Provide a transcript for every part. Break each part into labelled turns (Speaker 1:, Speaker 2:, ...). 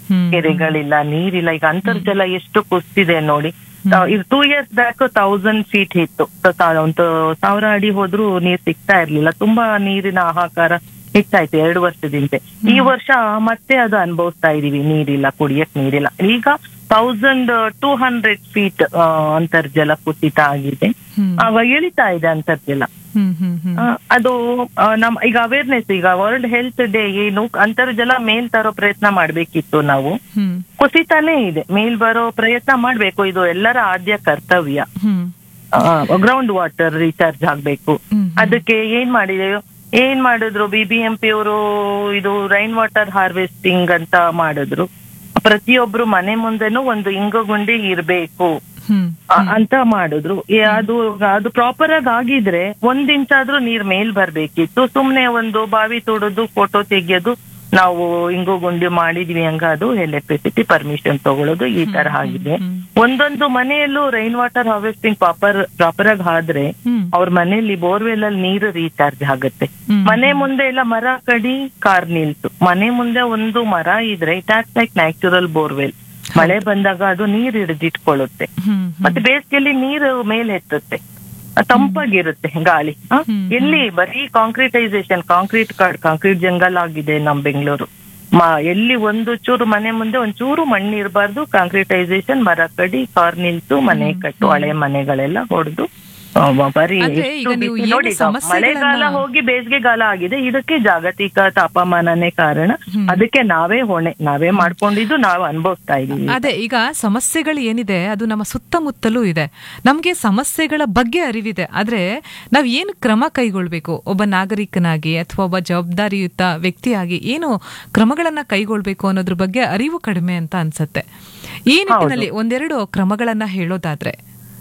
Speaker 1: ಹ್ಮ್.
Speaker 2: ಕೆರೆಗಳಿಲ್ಲ ನೀರಿಲ್ಲ ಈಗ ಅಂತರ್ಜಲ ಎಷ್ಟು ಕುಸ್ತಿದೆ ನೋಡಿ ಆ, ಇದು two years back thousand feet ಇತ್ತು ತ- ತ- ಒಂದು ಸಾವಿರ ಅಡಿ ಹೋದ್ರೂ ನೀರ್ ಸಿಗ್ತಾ ಇರ್ಲಿಲ್ಲ ತುಂಬಾ ನೀರಿನ ಹಾಹಾಕಾರ ಹೆಚ್ಚಾಯ್ತು ಎರಡು ವರ್ಷದಿಂದ ಈ ವರ್ಷ ಮತ್ತೆ ಅದು ಅನುಭವಿಸ್ತಾ ಇದೀವಿ ನೀರಿಲ್ಲ ಕುಡಿಯಕ್ ನೀರಿಲ್ಲ ಈಗ ತೌಸಂಡ್ ಟೂ ಹಂಡ್ರೆಡ್ ಫೀಟ್ ಅಂತರ್ಜಲ ಕುಸಿತ ಆಗಿದೆ
Speaker 1: ಹ್ಮ್.
Speaker 2: ಆಗ ಇಳಿತಾ ಇದೆ ಅಂತರ್ಜಲ
Speaker 1: ಹ್ಮ್ ಹ್ಮ್ ಹ್ಮ್
Speaker 2: ಆ, ಅದು ಆ, ನಮ್ ಈಗ ಅವೇರ್ನೆಸ್ ಈಗ ವರ್ಲ್ಡ್ ಹೆಲ್ತ್ ಡೇ ಏನು ಅಂತರ್ಜಲ ಮೇಲ್ ತರೋ ಪ್ರಯತ್ನ ಮಾಡ್ಬೇಕಿತ್ತು ನಾವು
Speaker 1: ಹ್ಮ್
Speaker 2: ಕುಸಿತಾನೇ ಇದೆ ಮೇಲ್ ಬರೋ ಪ್ರಯತ್ನ ಮಾಡ್ಬೇಕು ಇದು ಎಲ್ಲರ ಆದ್ಯ ಕರ್ತವ್ಯ
Speaker 1: ಹ್ಮ್
Speaker 2: ಗ್ರೌಂಡ್ ವಾಟರ್ ರೀಚಾರ್ಜ್ ಆಗ್ಬೇಕು
Speaker 1: ಹ್ಮ್.
Speaker 2: ಅದಕ್ಕೆ ಏನ್ ಮಾಡಿದೆ ಏನ್ ಮಾಡಿದ್ರು ಬಿ ಬಿ ಎಂ ಪಿ ಅವರು ಇದು ರೈನ್ ವಾಟರ್ ಹಾರ್ವೆಸ್ಟಿಂಗ್ ಅಂತ ಮಾಡಿದ್ರು ಪ್ರತಿಯೊಬ್ರು ಮನೆ ಮುಂದೆನೂ ಒಂದು ಇಂಗುಗುಂಡಿ ಇರ್ಬೇಕು
Speaker 1: ಹ್ಮ್
Speaker 2: ಆ- ಅಂತ ಮಾಡಿದ್ರು ಏ, ಅದು ಅದು ಪ್ರಾಪರ್ ಆಗಿ ಆಗಿದ್ರೆ ಒಂದ್ ಇಂಚ್ ಆದ್ರೂ ನೀರ್ ಮೇಲ್ ಬರ್ಬೇಕಿತ್ತು ಸುಮ್ನೆ ಒಂದು ಬಾವಿ ತೋಡೋದು ಫೋಟೋ ತೆಗಿಯೋದು ನಾವು ಹಿಂಗು ಗುಂಡಿ ಮಾಡಿದ್ವಿ ಹಂಗ ಅದು ಎಲೆಕ್ಟ್ರಿಸಿಟಿ ಪರ್ಮಿಷನ್ ತಗೊಳ್ಳೋದು ಈ ತರ ಆಗಿದೆ
Speaker 1: ಹ್ಮ್.
Speaker 2: ಒಂದೊಂದು ಮನೆಯಲ್ಲೂ rain water harvesting proper proper ಆಗಿ ಆದ್ರೆ
Speaker 1: ಹ್ಮ್
Speaker 2: ಅವ್ರ ಮನೆಯಲ್ಲಿ ಬೋರ್ವೆಲ್ ಅಲ್ಲಿ ನೀರು ರೀಚಾರ್ಜ್ ಆಗುತ್ತೆ
Speaker 1: ಹ್ಮ್.
Speaker 2: ಮನೆ ಮುಂದೆ ಎಲ್ಲ ಮರ ಕಡಿ ಕಾರ್ ನಿಲ್ತು ಮನೆ ಮುಂದೆ ಒಂದು ಮರ ಇದ್ರೆ it act like natural borewell ಮಳೆ ಬಂದಾಗ ಅದು ನೀರು ಹಿಡಿದಿಟ್ಕೊಳ್ಳುತ್ತೆ
Speaker 1: ಹ್ಮ್
Speaker 2: ಮತ್ತೆ ಬೇಸಿಗೆಯಲ್ಲಿ ನೀರು ಮೇಲೆ ಎತ್ತುತ್ತೆ ಅಹ್ ತಂಪಾಗಿರುತ್ತೆ ಗಾಳಿ ಹ?
Speaker 1: ಹ್ಮ್.
Speaker 2: ಎಲ್ಲಿ ಬರೀ ಕಾಂಕ್ರೀಟೈಸೇಷನ್ ಕಾಂಕ್ರೀಟ್ ಕಾಡ್ ಕಾಂಕ್ರೀಟ್ ಜಂಗಲ್ ಆಗಿದೆ ನಮ್ ಬೆಂಗಳೂರು ಮ ಎಲ್ಲಿ ಒಂದು ಚೂರು ಮನೆ ಮುಂದೆ ಒಂದ್ ಚೂರು ಮಣ್ಣು ಇರಬಾರ್ದು ಕಾಂಕ್ರೀಟೈಸೇಷನ್ ಮರ ಕಡಿ ಕಾರ್ ನಿಲ್ತು ಮನೆ ಕಟ್ಟು ಹಳೆ ಮನೆಗಳೆಲ್ಲ ಹೊಡೆದು ಬರೀ
Speaker 1: ಅಂದ್ರೆ
Speaker 2: ಎಷ್ಟು
Speaker 1: ಈಗ ನೀವು
Speaker 2: ಬಿಸಿ
Speaker 1: ಏನು
Speaker 2: ನೋಡಿ ಈಗ
Speaker 1: ಸಮಸ್ಯೆಗಳನ್ನ-
Speaker 2: ಮಳೆಗಾಲ ಹೋಗಿ ಬೇಸಿಗೆಗಾಲ ಆಗಿದೆ ಇದಕ್ಕೆ ಜಾಗತಿಕ ತಾಪಮಾನನೇ ಕಾರಣ
Speaker 1: ಹ್ಮ್.
Speaker 2: ಅದಕ್ಕೆ ನಾವೇ ಹೊಣೆ ನಾವೇ ಮಾಡ್ಕೊಂಡಿದ್ದು ನಾವು ಅನುಭವಿಸ್ತಾ ಇದೀವಿ
Speaker 1: ಅದೇ ಈಗ ಸಮಸ್ಯೆಗಳು ಏನಿದೆ ಅದು ನಮ್ಮ ಸುತ್ತಮುತ್ತಲೂ ಇದೆ ನಮ್ಗೆ ಸಮಸ್ಯೆಗಳ ಬಗ್ಗೆ ಅರಿವಿದೆ ಆದ್ರೆ ನಾವ್ ಏನು ಕ್ರಮ ಕೈಗೊಳ್ಬೇಕು ಒಬ್ಬ ನಾಗರಿಕನಾಗಿ ಅಥವಾ ಒಬ್ಬ ಜವಾಬ್ದಾರಿಯುತ ವ್ಯಕ್ತಿಯಾಗಿ ಏನು ಕ್ರಮಗಳನ್ನ ಕೈಗೊಳ್ಬೇಕು ಅನ್ನೋದ್ರ ಬಗ್ಗೆ ಅರಿವು ಕಡಿಮೆ ಅಂತ ಅನ್ಸತ್ತೆ ಈ ನಿಟ್ಟಿನಲ್ಲಿ ಒಂದೆರಡು ಕ್ರಮಗಳನ್ನ ಹೇಳೋದಾದ್ರೆ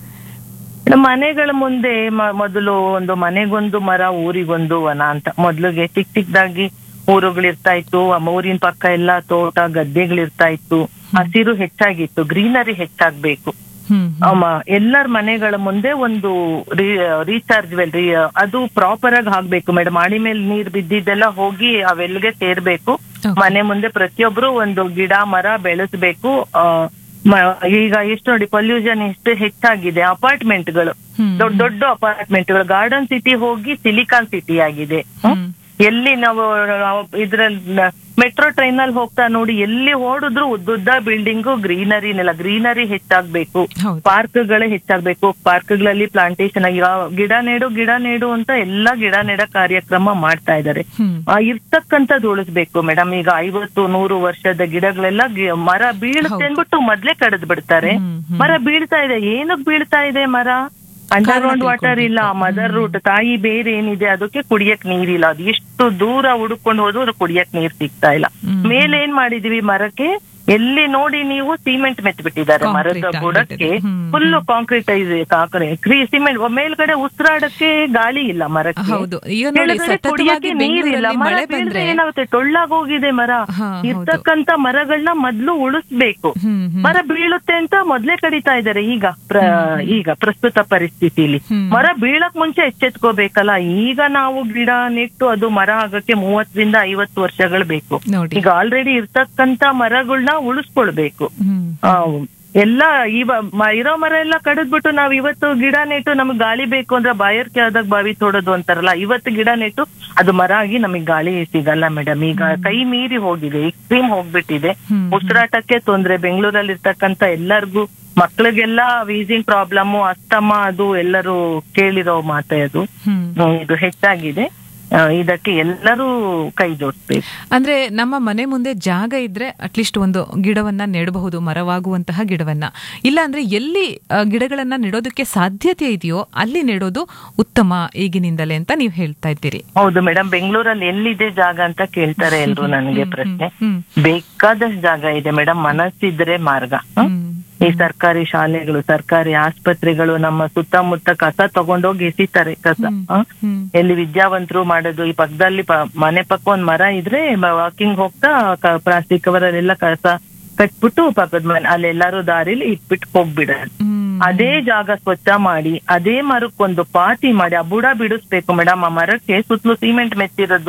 Speaker 2: ನಮ್ಮ ಮನೆಗಳ ಮುಂದೆ ಮ- ಮೊದಲು ಒಂದು ಮನೆಗೊಂದು ಮರ ಊರಿಗೊಂದು ವನ ಅಂತ ಮೊದ್ಲಿಗೆ ಚಿಕ್ಕ ಚಿಕ್ಕದಾಗಿ ಊರುಗಳಿರ್ತಾ ಇತ್ತು ಆ ಊರಿನ ಪಕ್ಕ ಎಲ್ಲ ತೋಟ ಗದ್ದೆಗಳಿರ್ತಾ ಇತ್ತು ಹಸಿರು ಹೆಚ್ಚಾಗಿತ್ತು ಗ್ರೀನರಿ ಹೆಚ್ಚಾಗ್ಬೇಕು
Speaker 1: ಹ್ಮ್
Speaker 2: ಅಮ್ಮ ಎಲ್ಲರ ಮನೆಗಳ ಮುಂದೆ ಒಂದು ರೀಚಾರ್ಜ್ ವೆಲ್ ರೀ ಅದು ಪ್ರಾಪರ್ ಆಗಿ ಆಗ್ಬೇಕು ಮೇಡಮ್ ಮಾಡಿ ಮೇಲೆ ನೀರ್ ಬಿದ್ದಿದ್ದೆಲ್ಲ ಹೋಗಿ ಅವೆಲ್ಗೆ ಸೇರ್ಬೇಕು
Speaker 1: Okay.
Speaker 2: ಮನೆ ಮುಂದೆ ಪ್ರತಿಯೊಬ್ರು ಒಂದು ಗಿಡ ಮರ ಬೆಳೆಸ್ಬೇಕು ಆ, ಮ- ಈಗ ಎಷ್ಟು ನೋಡಿ ಪೊಲ್ಯೂಷನ್ ಎಷ್ಟು ಹೆಚ್ಚಾಗಿದೆ ಅಪಾರ್ಟ್ಮೆಂಟ್ಗಳು
Speaker 1: ಹ್ಮ್.
Speaker 2: ದೊಡ್ಡ ದೊಡ್ಡ ಅಪಾರ್ಟ್ಮೆಂಟ್ಗಳು ಗಾರ್ಡನ್ ಸಿಟಿ ಹೋಗಿ ಸಿಲಿಕಾನ್ ಸಿಟಿ ಆಗಿದೆ ಹ್ಮ್?
Speaker 1: ಹ್ಮ್.
Speaker 2: ಎಲ್ಲಿ ನಾವು ಇದ್ರಲ್ಲಿ ಮೆಟ್ರೋ ಟ್ರೈನ್ ಅಲ್ಲಿ ಹೋಗ್ತಾ ನೋಡಿ ಎಲ್ಲಿ ಓಡಿದ್ರು ಉದ್ದುದ್ದ ಬಿಲ್ಡಿಂಗು ಗ್ರೀನರಿನೆಲ್ಲ ಗ್ರೀನರಿ ಹೆಚ್ಚಾಗ್ಬೇಕು
Speaker 1: ಹೌದು
Speaker 2: ಪಾರ್ಕ್ಗಳೇ ಹೆಚ್ಚಾಗ್ಬೇಕು ಪಾರ್ಕ್ಗಳಲ್ಲಿ ಪ್ಲಾಂಟೇಶನ್ ಆಗಿ ಆ ಗಿಡ ನೆಡು ಗಿಡ ನೆಡು ಅಂತ ಎಲ್ಲಾ ಗಿಡ ನೆಡ ಕಾರ್ಯಕ್ರಮ ಮಾಡ್ತಾ ಇದ್ದಾರೆ
Speaker 1: ಹ್ಮ್
Speaker 2: ಆ ಇರ್ತಕ್ಕಂಥದ್ದು ಉಳಿಸ್ಬೇಕು ಮೇಡಮ್ ಈಗ ಐವತ್ತು ನೂರು ವರ್ಷದ ಗಿಡಗಳೆಲ್ಲ ಗಿ- ಮರ ಬೀಳುತ್ತೆ
Speaker 1: ಹೌದು.
Speaker 2: ಅನ್ಬಿಟ್ಟು ಮೊದ್ಲೇ ಕಡಿದ್ ಬಿಡ್ತಾರೆ
Speaker 1: ಹ್ಮ್, ಹ್ಮ್.
Speaker 2: ಮರ ಬೀಳ್ತಾ ಇದೆ ಏನಕ್ ಬೀಳ್ತಾ ಇದೆ ಮರ ಅಂಡರ್ಗ್ರೌಂಡ್ ವಾಟರ್ ಇಲ್ಲ ಮದರ್ ರೂಟ್ ತಾಯಿ ಬೇರೆ ಏನಿದೆ ಅದಕ್ಕೆ ಕುಡಿಯಕ್ ನೀರಿಲ್ಲ ಅದು ಎಷ್ಟು ದೂರ ಹುಡುಕೊಂಡು ಹೋದ್ರು ಅದು ಕುಡಿಯಕ್ ನೀರ್ ಸಿಗ್ತಾ ಇಲ್ಲ
Speaker 1: ಹ್ಮ್.
Speaker 2: ಮೇಲೆ ಏನ್ ಮಾಡಿದೀವಿ ಮರಕ್ಕೆ ಎಲ್ಲಿ ನೋಡಿ ನೀವು ಸಿಮೆಂಟ್ ಮೆತ್ಬಿಟ್ಟಿದ್ದಾರೆ ಮರದ
Speaker 1: Concrete
Speaker 2: ಬುಡಕ್ಕೆ
Speaker 1: ಆಗ್ಬಿಟ್ಟಿದೆ. ಹ್ಮ್.
Speaker 2: ಫುಲ್ ಕಾಂಕ್ರೀಟೈಸ್ ಸಿಮೆಂಟ್ ಮೇಲ್ಗಡೆ ಉಸಿರಾಡಕ್ಕೆ ಗಾಳಿ ಇಲ್ಲ ಮರಕ್ಕೆ
Speaker 1: ಹೌದು. ಈಗ ನೋಡಿ,
Speaker 2: ಕೆಳಗಡೆ
Speaker 1: ಸತತವಾಗಿ
Speaker 2: ಕುಡಿಯಕ್ಕೆ ನೀರಿಲ್ಲ
Speaker 1: ಬೆಂಗಳೂರಲ್ಲಿ
Speaker 2: ಮರ
Speaker 1: ಮಳೆ
Speaker 2: ಬೀಳ್ದ್ರೆ
Speaker 1: ಬಂದ್ರೆ-
Speaker 2: ಏನಾಗುತ್ತೆ ಟೊಳ್ಳಾಗೋಗಿದೆ ಮರ
Speaker 1: ಹಾ, ಹೌದು.
Speaker 2: ಇರ್ತಕ್ಕಂತ ಮರಗಳನ್ನ ಮೊದ್ಲು ಉಳಿಸ್ಬೇಕು
Speaker 1: ಹ್ಮ್ ಹ್ಮ್
Speaker 2: ಮರ ಬೀಳುತ್ತೆ ಅಂತ ಮೊದ್ಲೇ ಕಡಿತಾ ಇದ್ದಾರೆ ಈಗ ಪ್ರ- ಈಗ ಪ್ರಸ್ತುತ ಪರಿಸ್ಥಿತಿಲಿ
Speaker 1: ಹ್ಮ್.
Speaker 2: ಮರ ಬೀಳಕ್ ಮುಂಚೆ ಎಚ್ಚೆತ್ಕೋಬೇಕಲ್ಲ ಈಗ ನಾವು ಗಿಡ ನೆಟ್ಟು ಅದು ಮರ ಆಗಕ್ಕೆ ಮೂವತ್ತರಿಂದ ಐವತ್ತು ವರ್ಷಗಳು ಬೇಕು
Speaker 1: ನೋಡಿ
Speaker 2: ಈಗ ಆಲ್ರೆಡಿ ಇರ್ತಕ್ಕಂತ ಮರಗಳನ್ನ ಉಳಿಸ್ಕೊಳ್ಬೇಕು
Speaker 1: ಹ್ಮ್
Speaker 2: ಆ, ಎಲ್ಲ ಇವ ಮ- ಇರೋ ಮರ ಎಲ್ಲ ಕಡಿದ್ಬಿಟ್ಟು ನಾವ್ ಇವತ್ತು ಗಿಡ ನೆಟ್ಟು ನಮಗ್ ಗಾಳಿ ಬೇಕು ಅಂದ್ರೆ ಬಾಯರ್ಕೆ ಆದಾಗ ಬಾವಿ ತೋಡೋದು ಅಂತಾರಲ್ಲ ಇವತ್ತು ಗಿಡ ನೆಟ್ಟು ಅದು ಮರ ಆಗಿ ನಮಗ್ ಗಾಳಿ ಸಿಗಲ್ಲ ಮೇಡಮ್ ಈಗ ಕೈ ಮೀರಿ ಹೋಗಿದೆ ಎಕ್ಸ್ಟ್ರೀಮ್ ಹೋಗ್ಬಿಟ್ಟಿದೆ
Speaker 1: ಹ್ಮ್.
Speaker 2: ಉಸಿರಾಟಕ್ಕೆ ತೊಂದ್ರೆ ಬೆಂಗಳೂರಲ್ಲಿ ಇರ್ತಕ್ಕಂತ ಎಲ್ಲರಿಗೂ ಮಕ್ಳಿಗೆಲ್ಲ ವೀಸಿಂಗ್ ಪ್ರಾಬ್ಲಮ್ ಅಸ್ತಮ ಅದು ಎಲ್ಲರೂ ಕೇಳಿರೋ ಮಾತೆ ಅದು
Speaker 1: ಹ್ಮ್
Speaker 2: ಹ್ಮ್, ಇದು ಹೆಚ್ಚಾಗಿದೆ ಆ, ಇದಕ್ಕೆ ಎಲ್ಲರೂ ಕೈ ಜೋಡಿಸ್ಬೇಕು
Speaker 1: ಅಂದ್ರೆ ನಮ್ಮ ಮನೆ ಮುಂದೆ ಜಾಗ ಇದ್ರೆ ಅಟ್ಲೀಸ್ಟ್ ಒಂದು ಗಿಡವನ್ನ ನೆಡಬಹುದು ಮರವಾಗುವಂತಹ ಗಿಡವನ್ನ ಇಲ್ಲ ಅಂದ್ರೆ ಎಲ್ಲಿ ಆ, ಗಿಡಗಳನ್ನ ನೆಡೋದಕ್ಕೆ ಸಾಧ್ಯತೆ ಇದೆಯೋ ಅಲ್ಲಿ ನೆಡೋದು ಉತ್ತಮ ಈಗಿನಿಂದಲೇ ಅಂತ ನೀವು ಹೇಳ್ತಾ ಇದ್ದೀರಿ
Speaker 2: ಹೌದು ಮೇಡಮ್ ಬೆಂಗಳೂರಲ್ಲಿ ಎಲ್ಲಿದೆ ಜಾಗ ಅಂತ ಕೇಳ್ತಾರೆ ಎಲ್ರು ನನಗೆ ಪ್ರಶ್ನೆ
Speaker 1: ಹ್ಮ್
Speaker 2: ಬೇಕಾದಷ್ಟು ಜಾಗ ಇದೆ ಮೇಡಮ್ ಮನಸ್ಸಿದ್ರೆ ಮಾರ್ಗ ಹ?
Speaker 1: ಹ್ಮ್
Speaker 2: ಈ ಸರ್ಕಾರಿ ಶಾಲೆಗಳು ಸರ್ಕಾರಿ ಆಸ್ಪತ್ರೆಗಳು ನಮ್ಮ ಸುತ್ತಮುತ್ತ ಕಸ ತಗೊಂಡೋಗಿ ಎಸಿತಾರೆ ಕಸ ಹ?
Speaker 1: ಹ್ಮ್
Speaker 2: ಎಲ್ಲಿ ವಿದ್ಯಾವಂತರು ಮಾಡೋದು ಈ ಪಕ್ಕದಲ್ಲಿ ಪ- ಮನೆ ಪಕ್ಕ ಒಂದ್ ಮರ ಇದ್ರೆ ವಾಕಿಂಗ್ ಹೋಗ್ತಾ ಪ್ಲಾಸ್ಟಿಕ್ ಕವರ್ ಅಲ್ಲೆಲ್ಲ ಕಸ ಕಟ್ಬಿಟ್ಟು ಪಕ್ಕದ ಮನೆ ಅಲ್ಲೆಲ್ಲಾರು ದಾರಿಲಿ ಇಟ್ಬಿಟ್ಟು ಹೋಗ್ಬಿಡೋದು
Speaker 1: ಹ್ಮ್
Speaker 2: ಅದೇ ಜಾಗ ಸ್ವಚ್ಛ ಮಾಡಿ ಅದೇ ಮರಕ್ಕೊಂದು ಪಾತಿ ಮಾಡಿ ಆ ಬುಡ ಬಿಡಿಸ್ಬೇಕು ಮೇಡಮ್ ಆ ಮರಕ್ಕೆ ಸುತ್ತಲೂ ಸಿಮೆಂಟ್ ಮೆತ್ತಿರೋದು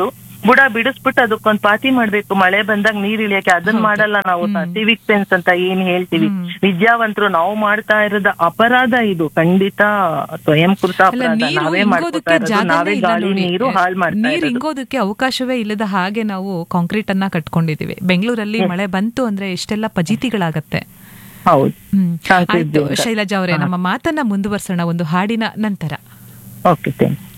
Speaker 2: ಬುಡ ಬಿಡಿಸ್ಬಿಟ್ಟು ಅದಕ್ಕೊಂದ್ ಪಾತಿ ಮಾಡ್ಬೇಕು ಮಳೆ ಬಂದಾಗ ನೀರ್ ಇಳಿಯಕ್ಕೆ ಅದನ್ನ ಮಾಡಲ್ಲ ನಾವು ಸಿವಿಕ್ ಸೆನ್ಸ್ ಅಂತ ಏನ್ ಹೇಳ್ತೀವಿ ವಿದ್ಯಾವಂತರು ನಾವು ಮಾಡ್ತಾ ಇರೋದ ಅಪರಾಧ ಇದು ಖಂಡಿತ ಸ್ವಯಂಕೃತ
Speaker 1: ಅಲ್ಲ
Speaker 2: ಅಪರಾಧ
Speaker 1: ನೀರು
Speaker 2: ನಾವೇ ಮಾಡ್ಕೊತಾ
Speaker 1: ಇಂಗೋದಕ್ಕೆ
Speaker 2: ಇರೋದು
Speaker 1: ಜಾಗನೇ
Speaker 2: ನಾವೇ
Speaker 1: ಇಲ್ಲ
Speaker 2: ಗಾಳಿ
Speaker 1: ನೋಡಿ
Speaker 2: ನೀರು ಹಾಳ್ ಮಾಡ್ತಾ
Speaker 1: ನೀರು
Speaker 2: ಇರೋದು
Speaker 1: ಇಂಗೋದಕ್ಕೆ ಅವಕಾಶವೇ ಇಲ್ಲದ ಹಾಗೆ ನಾವು ಕಾಂಕ್ರೀಟ್ ಅನ್ನ ಕಟ್ಕೊಂಡಿದೀವಿ ಬೆಂಗಳೂರಲ್ಲಿ ಮಳೆ ಬಂತು ಅಂದ್ರೆ ಎಷ್ಟೆಲ್ಲ ಪಜೀತಿಗಳಾಗತ್ತೆ
Speaker 2: ಹೌದು
Speaker 1: ಹ್ಮ್
Speaker 2: Concrete
Speaker 1: ಆಯ್ತು
Speaker 2: ದಿಂದ.
Speaker 1: ಶೈಲಜಾ ಅವರೇ ನಮ್ಮ ಮಾತನ್ನ ಮುಂದುವರ್ಸೋಣ ಒಂದು ಹಾಡಿನ ನಂತರ
Speaker 2: ಓಕೆ ಥ್ಯಾಂಕ್